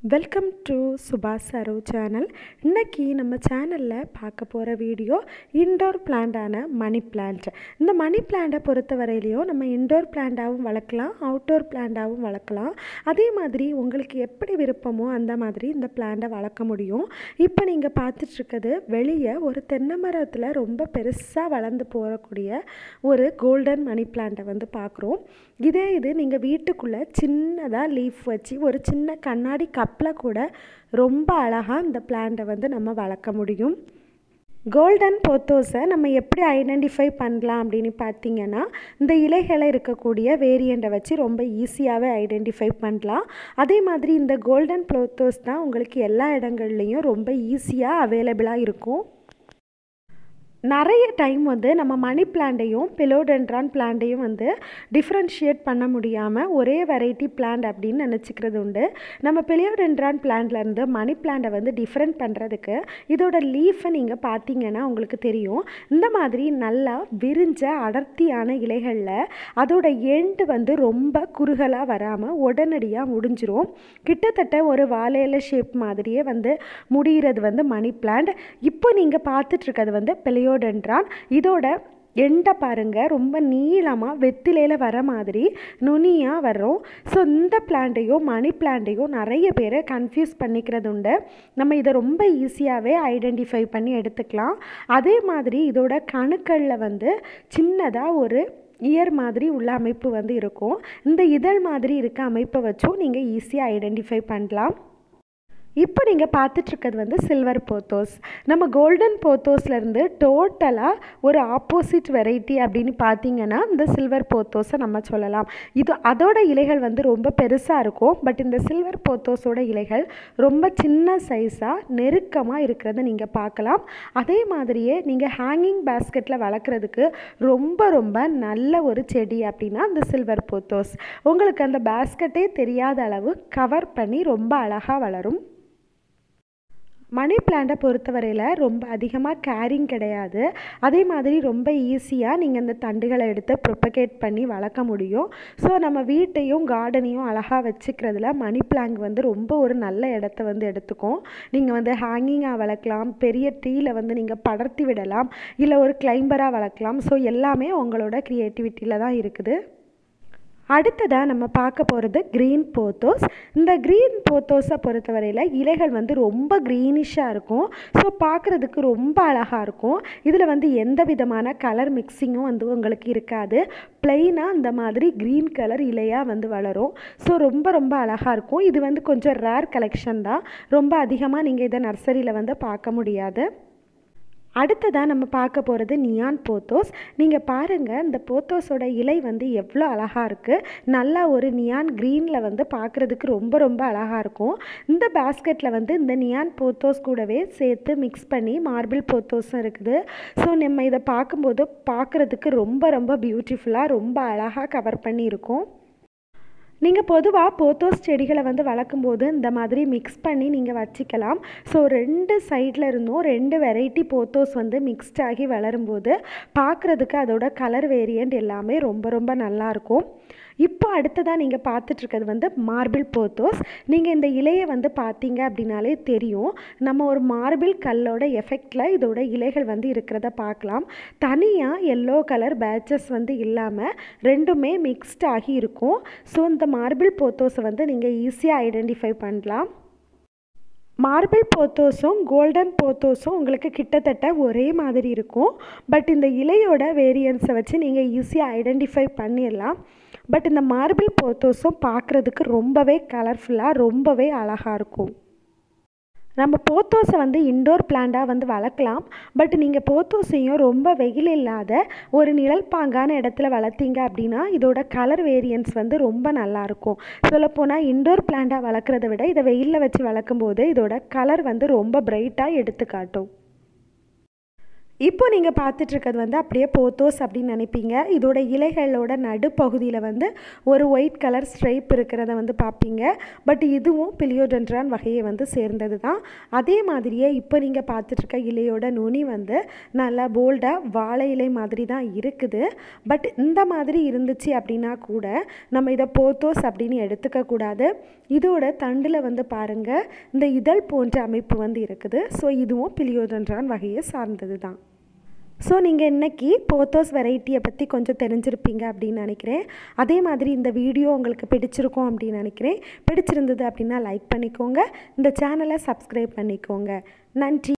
welcome to சுபாஷ் Saro channel இன்னைக்கு நம்ம சேனலில் பார்க்க போகிற வீடியோ இன்டோர் பிளான்டான மணி பிளான்ட் இந்த மணி பிளான்ட்டை பொறுத்த வரையிலையும் நம்ம இன்டோர் பிளான்ட்டாகவும் வளர்க்கலாம் அவுட்டோர் பிளான்ட்டாகவும் வளர்க்கலாம் அதே மாதிரி உங்களுக்கு எப்படி விருப்பமோ அந்த மாதிரி இந்த பிளான்ட்டை வளர்க்க முடியும் இப்போ நீங்கள் பார்த்துட்ருக்கிறது வெளியே ஒரு தென்னை மரத்தில் ரொம்ப பெருசாக வளர்ந்து போகக்கூடிய ஒரு கோல்டன் மணி பிளான்ட்டை வந்து பார்க்குறோம் இதே இது நீங்கள் வீட்டுக்குள்ளே சின்னதாக லீஃப் வச்சு ஒரு சின்ன கண்ணாடி கப்பில் கூட ரொம்ப அழகாக இந்த பிளான்ட்டை வந்து நம்ம வளர்க்க முடியும் கோல்டன் போத்தோஸை நம்ம எப்படி ஐடென்டிஃபை பண்ணலாம் அப்படின்னு பார்த்தீங்கன்னா இந்த இலைகளை இருக்கக்கூடிய வேரியண்ட்டை வச்சு ரொம்ப ஈஸியாகவே ஐடென்டிஃபை பண்ணலாம் அதே மாதிரி இந்த கோல்டன் போத்தோஸ் தான் உங்களுக்கு எல்லா இடங்கள்லையும் ரொம்ப ஈஸியாக அவைலபிளாக இருக்கும் நிறைய டைம் வந்து நம்ம மணி பிளான்ட்டையும் பிலோடென்ட்ரான் பிளான்ட்டையும் வந்து டிஃப்ரென்ஷியேட் பண்ண முடியாமல் ஒரே வெரைட்டி பிளான்ட் அப்படின்னு நினச்சிக்கிறது உண்டு நம்ம பிலியோடென்ட்ரான் பிளான்ட்லேருந்து மணி பிளான்ட்டை வந்து டிஃப்ரெண்ட் பண்ணுறதுக்கு இதோட லீஃபை நீங்கள் பார்த்தீங்கன்னா உங்களுக்கு தெரியும் இந்த மாதிரி நல்லா விரிஞ்ச அடர்த்தியான இலைகளில் அதோட எண்டு வந்து ரொம்ப குறுகலாக வராமல் உடனடியாக முடிஞ்சிரும் கிட்டத்தட்ட ஒரு வாழையில ஷேப் மாதிரியே வந்து முடிகிறது வந்து மணி பிளான்ட் இப்போ நீங்கள் பார்த்துட்ருக்கிறது வந்து பிலியோ பிலியோடென்ட்ரான் இதோட எண்டை பாருங்கள் ரொம்ப நீளமாக வெத்திலையில் வர மாதிரி நுனியாக வரும் ஸோ இந்த பிளான்ட்டையும் மணி பிளான்ட்டையும் நிறைய பேர் கன்ஃபியூஸ் பண்ணிக்கிறது உண்டு நம்ம இதை ரொம்ப ஈஸியாகவே ஐடென்டிஃபை பண்ணி எடுத்துக்கலாம் அதே மாதிரி இதோட கணுக்களில் வந்து சின்னதாக ஒரு இயர் மாதிரி உள்ள அமைப்பு வந்து இருக்கும் இந்த இதழ் மாதிரி இருக்க அமைப்பை வச்சும் நீங்கள் ஈஸியாக ஐடென்டிஃபை பண்ணலாம் இப்போ நீங்கள் பார்த்துட்ருக்கிறது வந்து சில்வர் போத்தோஸ் நம்ம கோல்டன் போத்தோஸ்லேருந்து டோட்டலாக ஒரு ஆப்போசிட் வெரைட்டி அப்படின்னு பார்த்தீங்கன்னா இந்த சில்வர் போத்தோஸை நம்ம சொல்லலாம் இது அதோட இலைகள் வந்து ரொம்ப பெருசாக இருக்கும் பட் இந்த சில்வர் போத்தோஸோட இலைகள் ரொம்ப சின்ன சைஸாக நெருக்கமாக இருக்கிறத நீங்கள் பார்க்கலாம் அதே மாதிரியே நீங்கள் ஹேங்கிங் பேஸ்கெட்டில் வளர்க்குறதுக்கு ரொம்ப ரொம்ப நல்ல ஒரு செடி அப்படின்னா இந்த சில்வர் போத்தோஸ் உங்களுக்கு அந்த பேஸ்கெட்டே தெரியாத அளவு கவர் பண்ணி ரொம்ப அழகாக வளரும் மணி பிளான்ட்டை பொறுத்தவரையில் ரொம்ப அதிகமாக கேரிங் கிடையாது அதே மாதிரி ரொம்ப ஈஸியாக நீங்கள் இந்த தண்டுகளை எடுத்து ப்ரொப்பகேட் பண்ணி வளர்க்க முடியும் ஸோ நம்ம வீட்டையும் கார்டனையும் அழகாக வச்சுக்கிறதுல மணி பிளாங்க் வந்து ரொம்ப ஒரு நல்ல இடத்த வந்து எடுத்துக்கும் நீங்கள் வந்து ஹேங்கிங்காக வளர்க்கலாம் பெரிய ட்ரீயில் வந்து நீங்கள் படர்த்தி விடலாம் இல்லை ஒரு கிளைம்பராக வளர்க்கலாம் ஸோ எல்லாமே உங்களோட க்ரியேட்டிவிட்டியில் தான் இருக்குது அடுத்ததாக நம்ம பார்க்க போகிறது க்ரீன் போத்தோஸ் இந்த க்ரீன் போத்தோஸை பொறுத்தவரையில் இலைகள் வந்து ரொம்ப க்ரீனிஷாக இருக்கும் ஸோ பார்க்குறதுக்கு ரொம்ப அழகாக இருக்கும் இதில் வந்து எந்த விதமான கலர் மிக்சிங்கும் வந்து உங்களுக்கு இருக்காது ப்ளைனாக இந்த மாதிரி க்ரீன் கலர் இலையாக வந்து வளரும் ஸோ ரொம்ப ரொம்ப அழகாக இருக்கும் இது வந்து கொஞ்சம் ரேர் கலெக்ஷன் தான் ரொம்ப அதிகமாக நீங்கள் இதை நர்சரியில் வந்து பார்க்க முடியாது அடுத்ததாக நம்ம பார்க்க போகிறது நியான் போத்தோஸ் நீங்கள் பாருங்கள் இந்த போத்தோஸோட இலை வந்து எவ்வளோ அழகாக இருக்குது நல்லா ஒரு நியான் க்ரீனில் வந்து பார்க்குறதுக்கு ரொம்ப ரொம்ப அழகாக இருக்கும் இந்த பேஸ்கெட்டில் வந்து இந்த நியான் போத்தோஸ் கூடவே சேர்த்து மிக்ஸ் பண்ணி மார்பிள் போத்தோஸும் இருக்குது ஸோ நம்ம இதை பார்க்கும்போது பார்க்குறதுக்கு ரொம்ப ரொம்ப பியூட்டிஃபுல்லாக ரொம்ப அழகாக கவர் பண்ணி இருக்கும் நீங்கள் பொதுவாக போத்தோஸ் செடிகளை வந்து வளர்க்கும்போது இந்த மாதிரி மிக்ஸ் பண்ணி நீங்கள் வச்சுக்கலாம் ஸோ ரெண்டு சைடில் இருந்தும் ரெண்டு வெரைட்டி போத்தோஸ் வந்து மிக்ஸ்ட் ஆகி வளரும்போது பார்க்குறதுக்கு அதோட கலர் வேரியண்ட் எல்லாமே ரொம்ப ரொம்ப நல்லாயிருக்கும் இப்போ அடுத்ததாக நீங்கள் பார்த்துட்ருக்கிறது வந்து மார்பிள் போத்தோஸ் நீங்கள் இந்த இலையை வந்து பார்த்தீங்க அப்படின்னாலே தெரியும் நம்ம ஒரு மார்பிள் கல்லோட எஃபெக்டில் இதோட இலைகள் வந்து இருக்கிறத பார்க்கலாம் தனியாக எல்லோ கலர் பேட்சஸ் வந்து இல்லாமல் ரெண்டுமே மிக்ஸ்ட் ஆகி இருக்கும் ஸோ இந்த மார்பிள் போத்தோஸை வந்து நீங்கள் ஈஸியாக ஐடென்டிஃபை பண்ணலாம் மார்பிள் போத்தோஸும் கோல்டன் போத்தோஸும் உங்களுக்கு கிட்டத்தட்ட ஒரே மாதிரி இருக்கும் பட் இந்த இலையோட வேரியன்ஸை வச்சு நீங்கள் ஈஸியாக ஐடென்டிஃபை பண்ணிடலாம் பட் இந்த மார்பிள் போத்தோஸும் பார்க்குறதுக்கு ரொம்பவே கலர்ஃபுல்லாக ரொம்பவே அழகாக இருக்கும் நம்ம போத்தோஸை வந்து இண்டோர் பிளான்ட்டாக வந்து வளர்க்கலாம் பட் நீங்கள் போத்தோஸையும் ரொம்ப வெயில் இல்லாத ஒரு நிழல் பாங்கான இடத்துல வளர்த்தீங்க அப்படின்னா இதோட கலர் வேரியன்ஸ் வந்து ரொம்ப நல்லாயிருக்கும் சொல்லப்போனால் இண்டோர் பிளான்ட்டாக வளர்க்குறத விட இதை வெயிலில் வச்சு வளர்க்கும்போது இதோட கலர் வந்து ரொம்ப பிரைட்டாக எடுத்து காட்டும் இப்போ நீங்கள் பார்த்துட்ருக்கிறது வந்து அப்படியே போத்தோஸ் அப்படின்னு நினைப்பீங்க இதோட இலைகளோட நடுப்பகுதியில் வந்து ஒரு ஒயிட் கலர் ஸ்ட்ரைப் இருக்கிறத வந்து பார்ப்பீங்க பட் இதுவும் பிலியோடென்ட்ரான் வகையை வந்து சேர்ந்தது தான் அதே மாதிரியே இப்போ நீங்கள் பார்த்துட்ருக்க இலையோட நுனி வந்து நல்லா போல்டாக வாழை இலை மாதிரி தான் இருக்குது பட் இந்த மாதிரி இருந்துச்சு அப்படின்னா கூட நம்ம இதை போத்தோஸ் அப்படின்னு எடுத்துக்கக்கூடாது இதோட தண்டில் வந்து பாருங்கள் இந்த இதழ் போன்ற அமைப்பு வந்து இருக்குது ஸோ இதுவும் பிலியோடென்ட்ரான் வகையை சார்ந்தது தான் ஸோ நீங்கள் இன்றைக்கி போத்தோஸ் வெரைட்டியை பற்றி கொஞ்சம் தெரிஞ்சிருப்பீங்க அப்படின்னு நினைக்கிறேன் அதே மாதிரி இந்த வீடியோ உங்களுக்கு பிடிச்சிருக்கும் அப்படின்னு நினைக்கிறேன் பிடிச்சிருந்தது அப்படின்னா லைக் பண்ணிக்கோங்க இந்த சேனலை சப்ஸ்கிரைப் பண்ணிக்கோங்க நன்றி